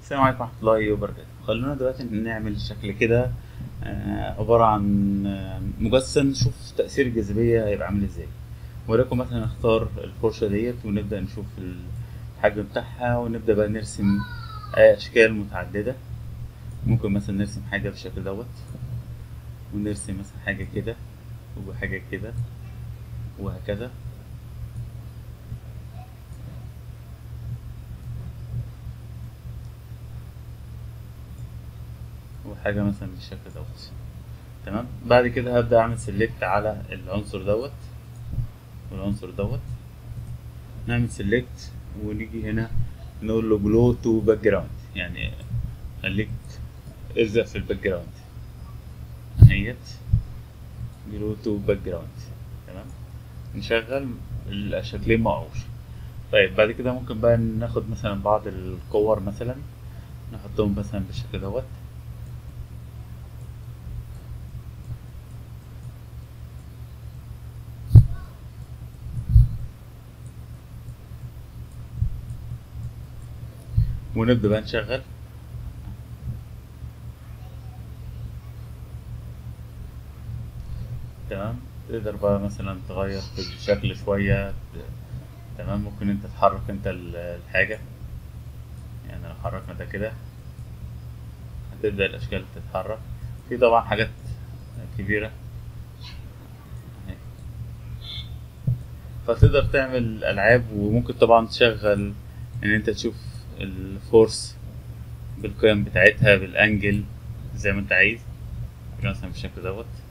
السلام عليكم ورحمة الله وبركاته خلونا دلوقتي نعمل شكل كده آه، عبارة عن آه، مجسم نشوف تأثير الجاذبية هيبقى عامل ازاي ولكن مثلا نختار الفرشة ديت ونبدأ نشوف الحجم بتاعها ونبدأ بقى نرسم آه، أشكال متعددة ممكن مثلا نرسم حاجة بالشكل دوت ونرسم مثلا حاجة كده وحاجة كده وهكذا وحاجة مثلا بالشكل دوت تمام بعد كده هبدأ أعمل سيلكت على العنصر دوت والعنصر دوت نعمل سيلكت ونيجي هنا نقول له جلو تو باك جراوند يعني خليك الزق في الباك جراوند اهيت جلو تو باك جراوند تمام نشغل الشكلين مع بعض طيب بعد كده ممكن بقى ناخد مثلا بعض الكور مثلا نحطهم مثلا بالشكل دوت ونبدأ بقى نشغل تمام تقدر بقى مثلا تغير في الشكل شوية تمام ممكن انت تحرك انت ال- الحاجة يعني لو حركنا ده كده هتبدأ الأشكال تتحرك في طبعا حاجات كبيرة اهي. فتقدر تعمل ألعاب وممكن طبعا تشغل إن أنت تشوف الفورس بالقيم بتاعتها بالأنجل زي ما أنت عايز مثلا بالشكل دوت